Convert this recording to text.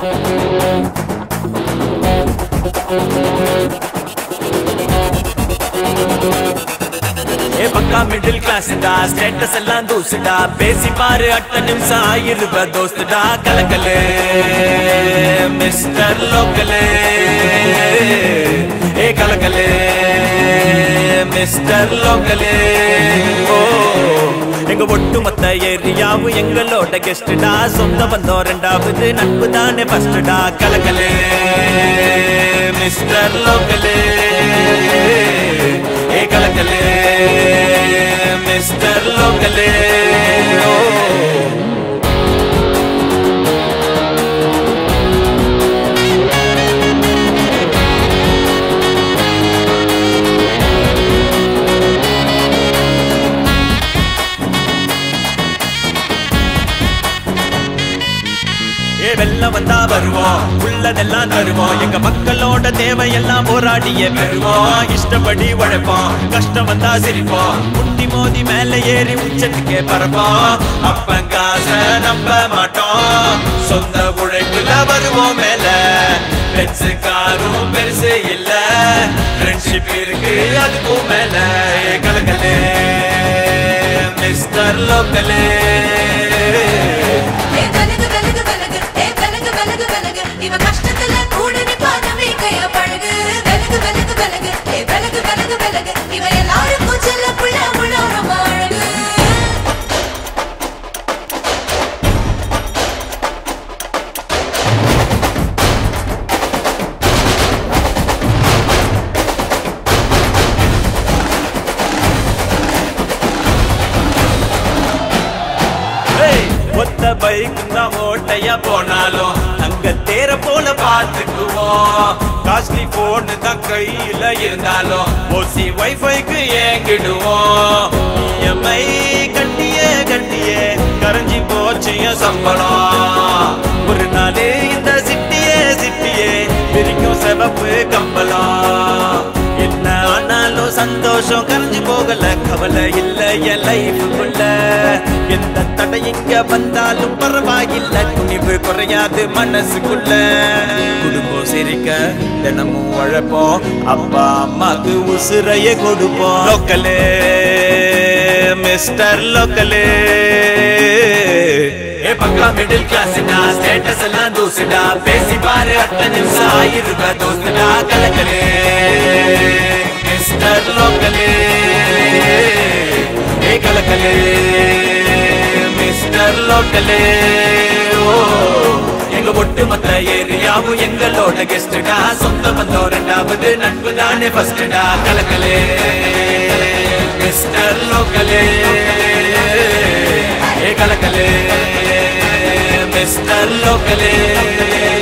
ஏ பக்கா middle கிளாஸ்டா status எல்லாம் தூசுடா பேசி பாரு அட்ட நிமிஷம் ஆயிருவ தோஸ்துடா கலக்கலே மிஸ்டர் லோக்கலே ஏ கலக்கலே மிஸ்டர் லோக்கலே ஓ எங்க ஒட்டுமொத்த ஏரியாவும் எங்களோட கெஸ்டுடா சொந்த பந்தம் ரெண்டாவது நட்பு தானே ஃபர்ஸ்டுடா கலக்கலே மிஸ்டர் லோக்கலே ஏ கலக்கலே மிஸ்டர் லோக்கலே ஓ ஏ வெள்ளம் வந்தா வருவோம் உள்ளதெல்லாம் தருவோம் எங்க மக்களோட தேவையெல்லாம் போராடியே பெறுவோம் இஷ்டப்படி உழைப்போம் கஷ்டம் வந்தா சிரிப்போம் முட்டி மோதி மேல ஏறி உச்சத்துக்கே பறப்போம் அப்பங்காச நம்ப மாட்டோம் சொந்த உழைப்புல வருவோம் மேல பெருசு காரும் பெருசு இல்ல ஃப்ரெண்ட்ஷிப் இருக்கு அதுக்கும் மேல ஏ கலக்கலே மிஸ்டர் லோக்கலே ஏ விலகு விலகு விலகு ஏ விலகு விலகு விலகு இவ கஷ்டத்துல கூட நிப்பாதவே கையா பழகு விலகு விலகு விலகு ஏ விலகு விலகு விலகு இவ எல்லாருக்கும் செல்ல புள்ள முள்ள ரொம்ப அழகு ஏய், ஒத்த பைக் தான் ஓட்டையா போனாலும் அங்க தேர போல பாத்துக்குவோம் காஸ்ட்லி போன் தான் கையில இருந்தாலும் ஓசி வைஃபைக்கு ஏங்கிடுவோம் இஎம்ஐ கட்டியே கட்டியே கரைஞ்சி போச்சு என் சம்பளம் ஒரு நாளே இந்த சிட்டியே சிட்டியே பிரிக்கும் சிவப்பு கம்பளம் என்ன ஆனாலும் சந்தோஷம் கரைஞ்சு போகல கவலை இல்ல என் லைஃபுக்குள்ள எந்த தடை இங்க வந்தாலும் பரவாயில்ல துணிவு குறையாது மனசுக்குள்ள குடும்பம் சிரிக்க தினமும் உழைப்போம் அப்பா அம்மாக்கு உசுரையே கொடுப்போம் லோக்கலே மிஸ்டர் லோக்கலே ஏ பக்கா மிடில் கிளாஸ்டா ஸ்டேட்டஸ் எல்லாம் தூசுடா பேசி பாரு அட்ட நிமிஷம் ஆயிருவ தோஸ்துடா கலக்கலே மிஸ்டர் லோக்கலே ஏ கலக்கலே மிஸ்டர் லோக்கலே ஓ எங்க ஒட்டுமொத்த ஏரியாவும் எங்களோட கெஸ்டுடா சொந்த பந்தம் ரெண்டாவது நட்பு தானே ஃபர்ஸ்டுடா கலக்கலே மிஸ்டர் லோக்கலே ஏ கலக்கலே மிஸ்டர் லோக்கலே